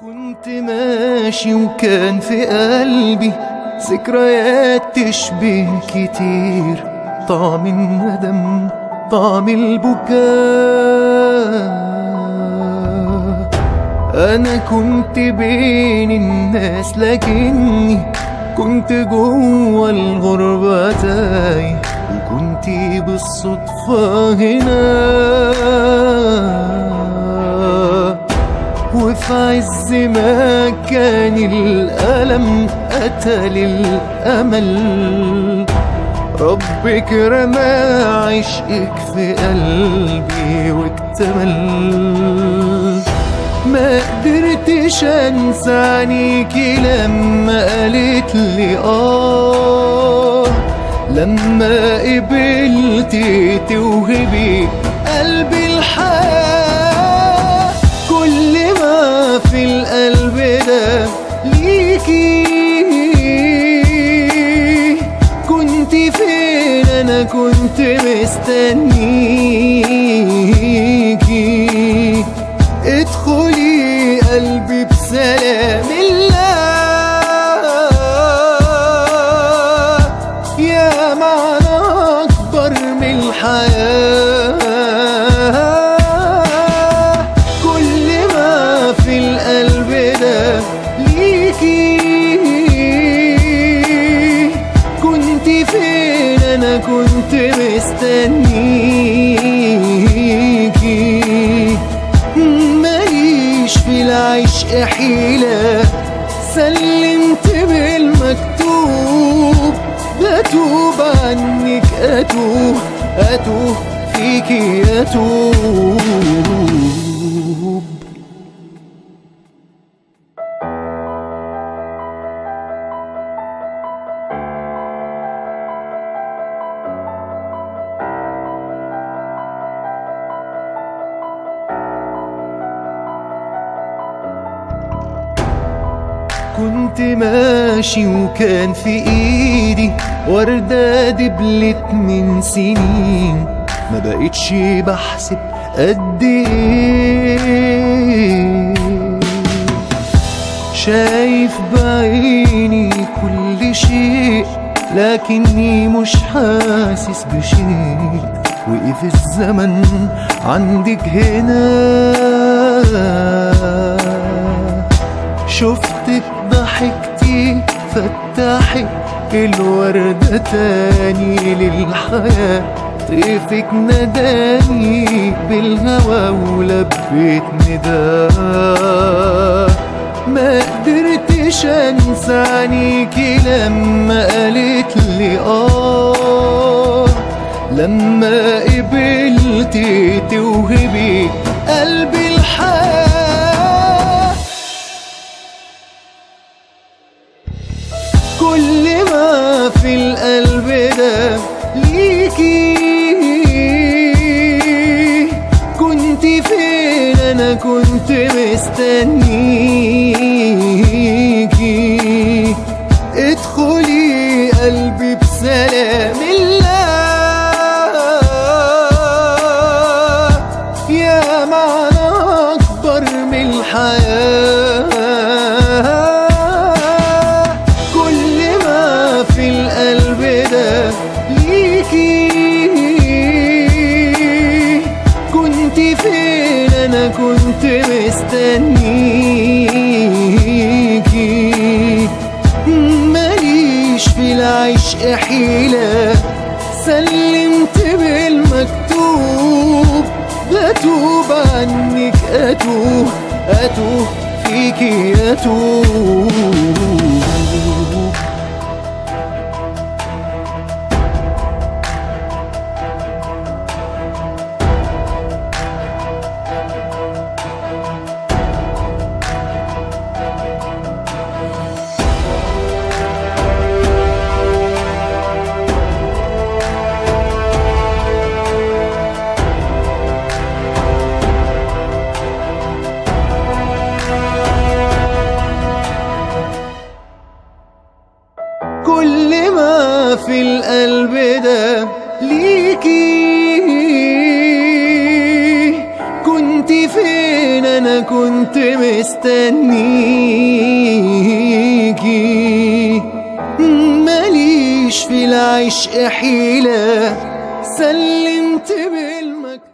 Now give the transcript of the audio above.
كنت ماشي وكان في قلبي ذكريات تشبه كتير طعم الندم طعم البكاء أنا كنت بين الناس لكني كنت جوا الغربة تايه وكنت بالصدفة هنا وفي عز ما كان الألم قتل الأمل ربك رمى عشقك في قلبي واكتمل ما قدرتش انسى عينيكي لما قالت لي اه لما قبلتي توهبي قلبي الحياة كل ما في القلب ده ليكي كنت فين انا كنت مستنيكي ادخلي قلبي بسلام الله يا معنى أكبر من الحياة كل ما في القلب ده ليكي كنت فين أنا كنت مستنيكي ماليش في العشق حيلة سلمت بالمكتوب بتوب عنك أتوه أتوه فيكي أتوب كنت ماشي وكان في ايدي وردة دبلت من سنين ما بقتش بحسب قد ايه شايف بعيني كل شيء لكني مش حاسس بشيء وقف الزمن عندك هنا شفتك ضحكتي فتحت الوردة تاني للحياة طيفك نداني بالهوى ولبيت نداه ما قدرتش انسى عينيكي لما قالت لي اه لما قبلتي توهبي قلبي الحياه كل ما في القلب ده ليكي كنت فين انا كنت مستنيكي ادخلي قلبي بسلام الله يا معنى اكبر من الحياه كل ما في القلب ده ليكي كنت فين انا كنت مستنيكي ماليش في العشق حيلة سلمت بالمكتوب بتوب عنك أتوه أتوه فيكي أتوب كل ما في القلب ده ليكي كنت فين انا كنت كنت مستنيكي ماليش في العشق حيلة سلمت بالمكتوب